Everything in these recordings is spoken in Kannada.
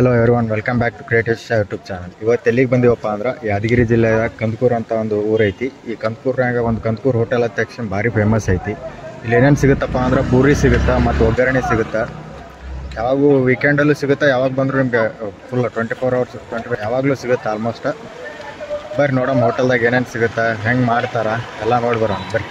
hello everyone welcome back to Creatives YouTube channel ಇವತ್ತು ಎಲ್ಲಿಗೆ ಬಂದೀವಪ್ಪ ಅಂದ್ರೆ ಯಾದಗಿರಿ ಜಿಲ್ಲೆಯ ಕಂದಕೂರು ಅಂತ ಒಂದು ಊರು ಐತಿ ಈ ಕಂದಕೂರ್ನಾಗ ಒಂದು ಕಂದಕೂರು ಹೋಟೆಲ್ ಅಂತ ತಕ್ಷಣ ಭಾರಿ ಫೇಮಸ್ ಐತಿ ಇಲ್ಲಿ ಏನೇನು ಸಿಗುತ್ತಪ್ಪ ಅಂದ್ರೆ ಪೂರಿ ಸಿಗುತ್ತಾ ಮತ್ತು ಒಗ್ಗರಣೆ ಸಿಗುತ್ತಾ ಯಾವಾಗೂ ವೀಕೆಂಡಲ್ಲೂ ಸಿಗುತ್ತಾ ಯಾವಾಗ ಬಂದರೂ ನಿಮಗೆ full twenty four hours twenty ಯಾವಾಗಲೂ ಸಿಗುತ್ತೆ ಆಲ್ಮೋಸ್ಟ್ ಬರ್ರಿ ನೋಡಮ್ಮ ಹೋಟೆಲ್ದಾಗ ಏನೇನು ಸಿಗುತ್ತಾ ಹೆಂಗೆ ಮಾಡ್ತಾರ ಎಲ್ಲ ನೋಡಿ ಬರೋಣ ಬರ್ರಿ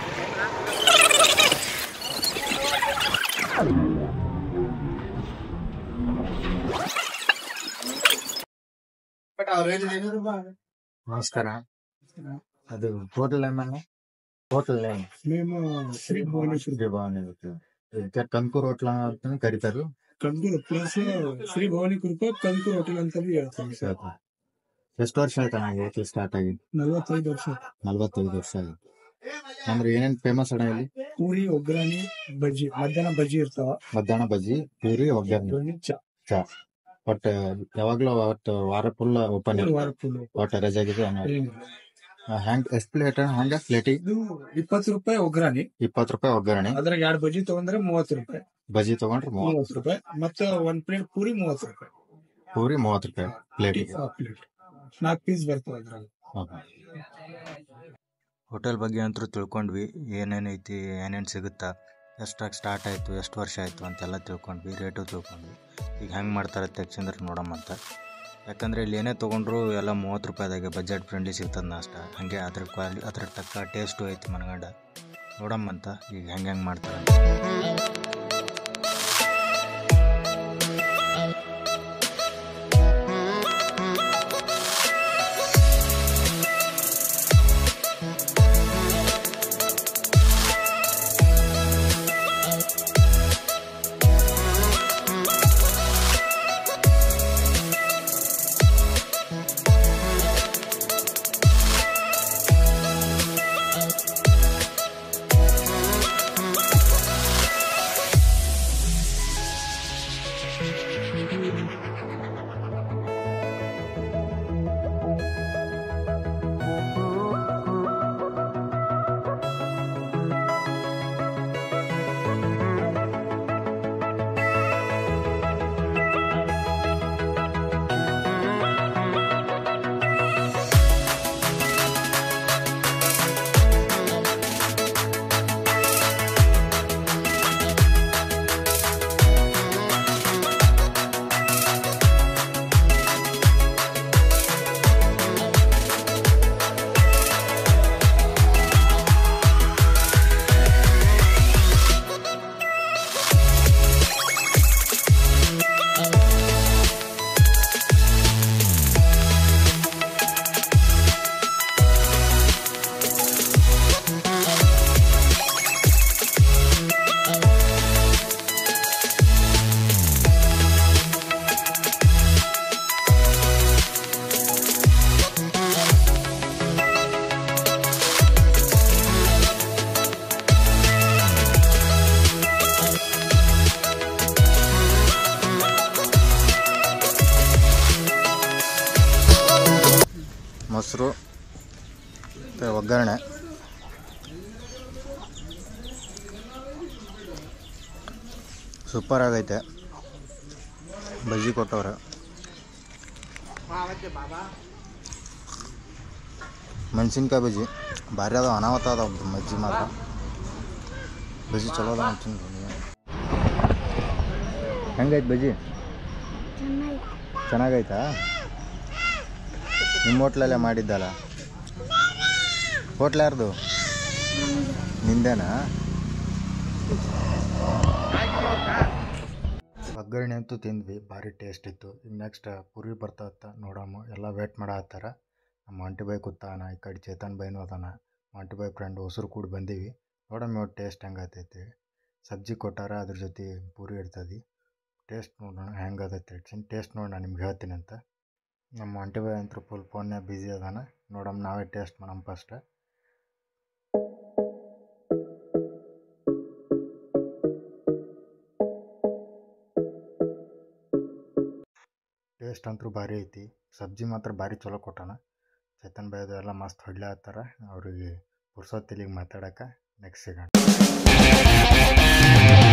ನಮಸ್ಕಾರ ಅದು ಹೋಟೆಲ್ ನೇಮ್ ಹೋಟೆಲ್ ನೇಮ್ మేము శ్రీ భువనేశ్వర్ ಶ್ರೀ ಭವಾನಿ ಇದಕ್ಕೆ ಕಂದಕೂರು ಹೋಟ್ಲ ಅಂತ ಕರೀತಾರೆ ಕಂದೂರು ಪ್ಲಸ್ ಶ್ರೀ ಭವಾನಿ ಕೃಪಾ ಕಂದೂರು ಹೋಟೆಲ್ ಅಂತಾನೆ ಹೇಳ್ತೀವಿ ಎಷ್ಟು ವರ್ಷ ಆಯ್ತು ನನಗೆ ಹೋಟೆಲ್ ಸ್ಟಾರ್ಟ್ ಆಗಿ ನಲವತ್ತೈದು ವರ್ಷ ನಲ್ವತ್ತೈದು ವರ್ಷ ಆಗಿದೆ ಅಂದ್ರೆ ಏನೇನು ಫೇಮಸ್ ಅಣ್ಣ ಇಲ್ಲಿ ಪೂರಿ ಒಗ್ಗರಣೆ ಬಜ್ಜಿ ಮಧ್ಯಾಹ್ನ ಬಜ್ಜಿ ಇರ್ತಾವ ಮಧ್ಯಾಹ್ನ ಬಜ್ಜಿ ಪೂರಿ ಒಗ್ಗರಣೆ ಒಗ್ಗರಣೆ ಚಾ ಚಾ ಬಟ್ ಯಾವಾಗ್ಲೂ ಅವತ್ತು ವಾರ ಫುಲ್ ಓಪನ್ ಮೂರು ಇರುತ್ತೆ ವಾರ ಫುಲ್ ಒಟ್ಟು ರಜೆ ಗಿದೆ ಹ್ಯಾಂಗ್ ಎಷ್ಟು ಪ್ಲೇಟ್ ಹಂಗ ಪ್ಲೇಟಿಗೆ ಇದು ಇಪ್ಪತ್ತು ರೂಪಾಯಿ ಒಗ್ಗರಣೆ ಇಪ್ಪತ್ತು ರೂಪಾಯಿ ಒಗ್ಗರಣೆ ಅದ್ರಾಗ ಎರಡು ಬಜ್ಜಿ ತಗೊಂಡ್ರೆ ಮೂವತ್ತು ರೂಪಾಯಿ ಬಜ್ಜಿ ತಗೊಂಡ್ರೆ ಮೂವತ್ತು ಮೂವತ್ತು ರೂಪಾಯಿ ಮತ್ತೆ ಒಂದ್ ಪ್ಲೇಟ್ ಪೂರಿ ಮೂವತ್ತು ರೂಪಾಯಿ ಪೂರಿ ಮೂವತ್ತು ರೂಪಾಯಿ ಪ್ಲೇಟಿಗೆ ಪ್ಲೇಟ್ ನಾಲ್ಕು ಪೀಸ್ ಬರ್ತವೆ ಅದ್ರಾಗ ಹೋಟೆಲ್ ಬಗ್ಗೆ ಅಂತೂ ತಿಳ್ಕೊಂಡ್ವಿ ಏನೇನು ಐತಿ ಏನೇನು ಸಿಗುತ್ತಾ ಎಷ್ಟಾಗಿ ಸ್ಟಾರ್ಟ್ ಆಯಿತು ಎಷ್ಟು ವರ್ಷ ಆಯಿತು ಅಂತೆಲ್ಲ ತಿಳ್ಕೊಂಡ್ವಿ ರೇಟು ತಿಳ್ಕೊಂಡ್ವಿ ಈಗ ಹೆಂಗೆ ಮಾಡ್ತಾರೆ ತೆಗ್ಸಂದ್ರೆ ನೋಡಮ್ಮಂತ ಯಾಕಂದರೆ ಇಲ್ಲಿ ಏನೇ ತೊಗೊಂಡ್ರು ಎಲ್ಲ ಮೂವತ್ತು ರೂಪಾಯಿದಾಗೆ ಬಜೆಟ್ ಫ್ರೆಂಡ್ಲಿ ಸಿಗ್ತದೆ ನಾಷ್ಟ ಹಾಗೆ ಅದ್ರ ಕ್ವಾಲಿ ಅದ್ರ ತಕ್ಕ ಟೇಸ್ಟು ಐತಿ ಮನಗಂಡ ನೋಡಮ್ಮಂತ ಈಗ ಹೆಂಗೆ ಹೆಂಗೆ ಮಾಡ್ತಾರೆ ಮೊಸರು ಮತ್ತೆ ಒಗ್ಗರಣೆ ಸೂಪರ್ ಆಗೈತೆ ಬಜ್ಜಿ ಕೊಟ್ಟವ್ರೆ ಮೆಣಸಿನ್ಕಾಯಿ ಬಜ್ಜಿ ಭಾರಿ ಅದಾವ ಅನಾವತ ಅದಾವ ಬಜ್ಜಿ ಮಾತ್ರ ಬಜ್ಜಿ ಚಲೋ ಅದಾವ ಅಂತೀನಿ ಹೆಂಗೈತೆ ಬಜ್ಜಿ ಚೆನ್ನಾಗೈತಾ ನಿಮ್ಮ ಹೋಟ್ಲಲ್ಲೇ ಮಾಡಿದ್ದಲ್ಲ ಹೋಟ್ಲ್ ಯಾರ್ದು ನಿಂದೇನಾ ಒಗ್ಗರಣೆ ಅಂತೂ ತಿಂದ್ವಿ ಭಾರಿ ಟೇಸ್ಟ್ ಇತ್ತು ಈಗ ನೆಕ್ಸ್ಟ್ ಪುರಿ ಬರ್ತಾವತ್ತ ನೋಡಮ್ಮ ಎಲ್ಲ ವೇಟ್ ಮಾಡತ್ತಾರ ನಮ್ಮ ಆಂಟಿ ಬಾಯ್ ಕೂತಾನ ಈ ಕಡೆ ಚೇತನ್ ಬೈನು ಅದಾನ ಆಂಟಿ ಬಾಯ್ ಫ್ರೆಂಡ್ ಹೊಸರು ಕೂಡ ಬಂದೀವಿ ನೋಡಮ್ಮ ಇವತ್ತು ಟೇಸ್ಟ್ ಹೆಂಗತೈತಿ ಸಬ್ಜಿ ಕೊಟ್ಟಾರ ಅದ್ರ ಜೊತೆ ಪೂರಿ ಇರ್ತದೆ ಟೇಸ್ಟ್ ನೋಡೋಣ ಹೆಂಗತೈತಿ ಹೇಳ್ತೀನಿ ಟೇಸ್ಟ್ ನೋಡಿ ನಾನು ನಿಮ್ಗೆ ಹೇಳ್ತೀನಿ ಅಂತ ನಮ್ಮ ಆಂಟಿ ಬಾಯ್ ಅಂತೂ ಫುಲ್ ಫೋನ್ಯಾಗ ಬ್ಯುಸಿ ಅದಾನ ನೋಡಮ್ಮ ನಾವೇ ಟೇಸ್ಟ್ ಮಾಡಮ್ಮ ಫಸ್ಟ್ ಟೇಸ್ಟ್ ಅಂತೂ ಭಾರಿ ಐತಿ ಸಬ್ಜಿ ಮಾತ್ರ ಭಾರಿ ಚಲೋ ಕೊಟ್ಟಾನ ಚೇತನ್ ಬಾಯ್ದು ಎಲ್ಲ ಮಸ್ತ್ ಹೊಡ್ಲೆ ಹತ್ತಾರ ಅವ್ರಿಗೆ ಪುರ್ಸೊತ್ತಿಲಿಗೆ ಮಾತಾಡಕ್ಕೆ ನೆಕ್ಸ್ಟ್ ಸಿಗೋಣ